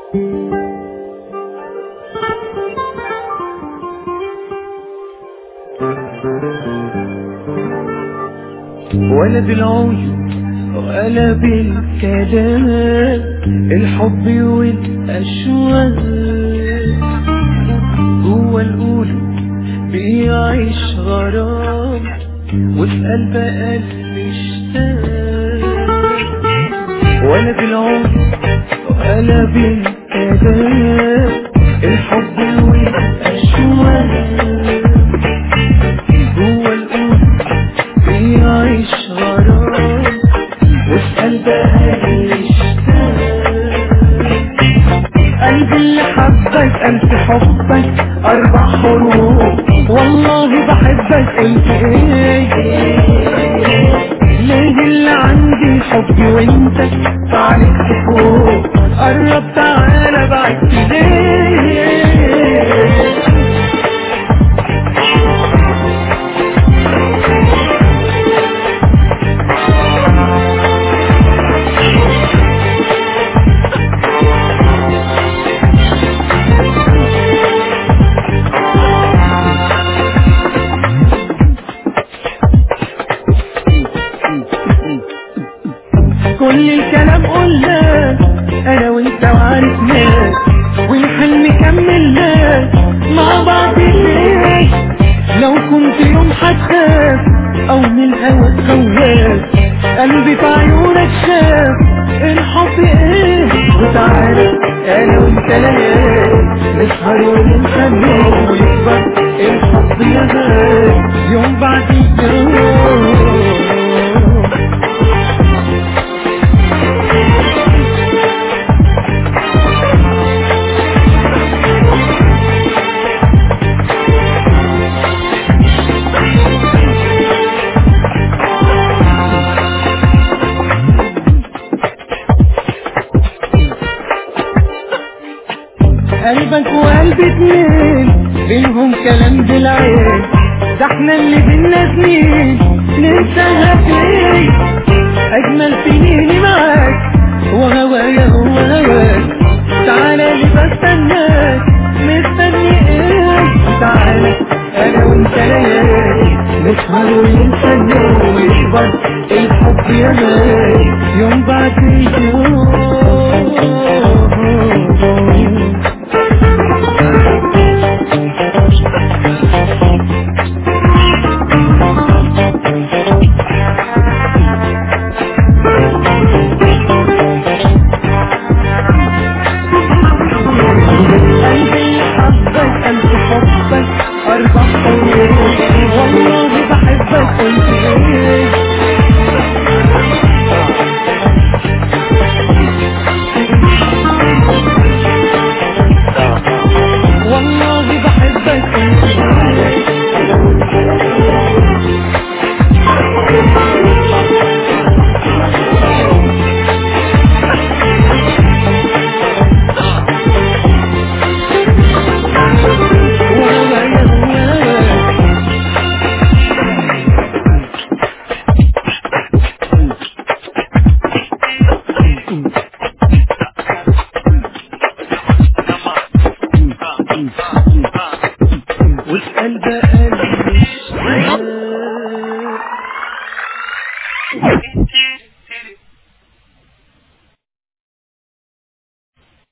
ولا بالعيون ولا بالكلام الحب والأشواق جوه القلوب بيعيش غرام وفي قلب قلب اشتاق ولا بالعيون ولا بالكلام الحب والأشواق جوه القلوب بيعيش غرام وفي قلبها يشتاق قلبي اللي حبك أنت حبك أربع حروف والله بحبك أنت إيه ليه اللي عندي حبي وانت عليك تفوق قرب تعالى بعد ليه كل الكلام قلناه انا وانت وعرفناه والحلم كملناه مع بعض ليه لو كنت يوم هتخاف او من الهوى تخواف قلبي في عيونك شاف الحب ايه وتعالى انا وانت ليالي نسهر وننسى النوم ويكبر الحب يا غالي يوم بعد يوم قلبك وقلبي اتنين بينهم كلام بالعين ده احنا اللي بينا سنين ننساها فين اجمل سنيني معاك وهوايا هو هواك تعالى لي بستناك مستني ايه تعالى انا وانت ليالي نسهر وينسى النوم ويكبر الحب يا غالي يوم بعد يوم